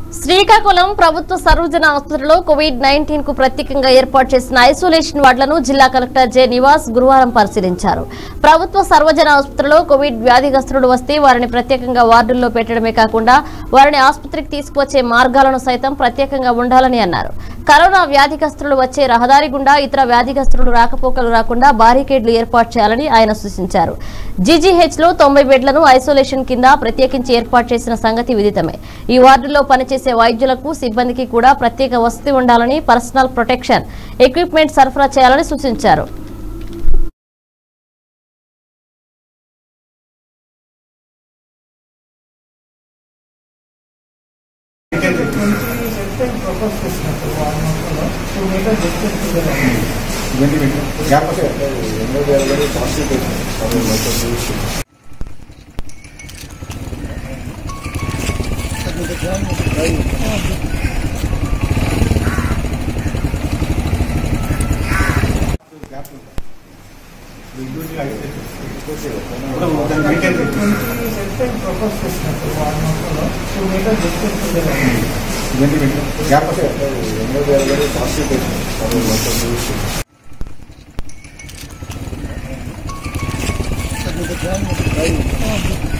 శ్రీకాకుళం ప్రభుత్వ సర్వజన ఆసుపత్రిలో కోవిడ్ నైన్టీన్ కు ప్రత్యేకంగా ఏర్పాటు చేసిన ఐసోలేషన్ వార్డులను జిల్లా కలెక్టర్ జె నివాస్ గురువారం పరిశీలించారు ప్రభుత్వ సర్వజన ఆసుపత్రిలో కోవిడ్ వ్యాధిగ్రస్తులు వస్తే వారిని ప్రత్యేకంగా వార్డుల్లో పెట్టడమే కాకుండా వారిని ఆసుపత్రికి తీసుకువచ్చే మార్గాలను సైతం ప్రత్యేకంగా ఉండాలని అన్నారు కరోనా వ్యాధిగ్రస్తులు వచ్చే రహదారి గుండా ఇతర వ్యాధిగ్రస్తులు రాకపోకలు రాకుండా బారికేడ్లు ఏర్పాటు చేయాలని ఆయన సూచించారు జీజీహెచ్ లో తొంభై బెడ్లను ఐసోలేషన్ కింద ప్రత్యేకించి ఏర్పాటు చేసిన సంగతి విదితమే ఈ వార్డులో పనిచేసే వైద్యులకు సిబ్బందికి కూడా ప్రత్యేక వసతి ఉండాలని పర్సనల్ ప్రొటెక్షన్ ఎక్విప్మెంట్ సరఫరా చేయాలని సూచించారు గ్యాప్ వస్తే గ్యాప్ వస్తే Thank you.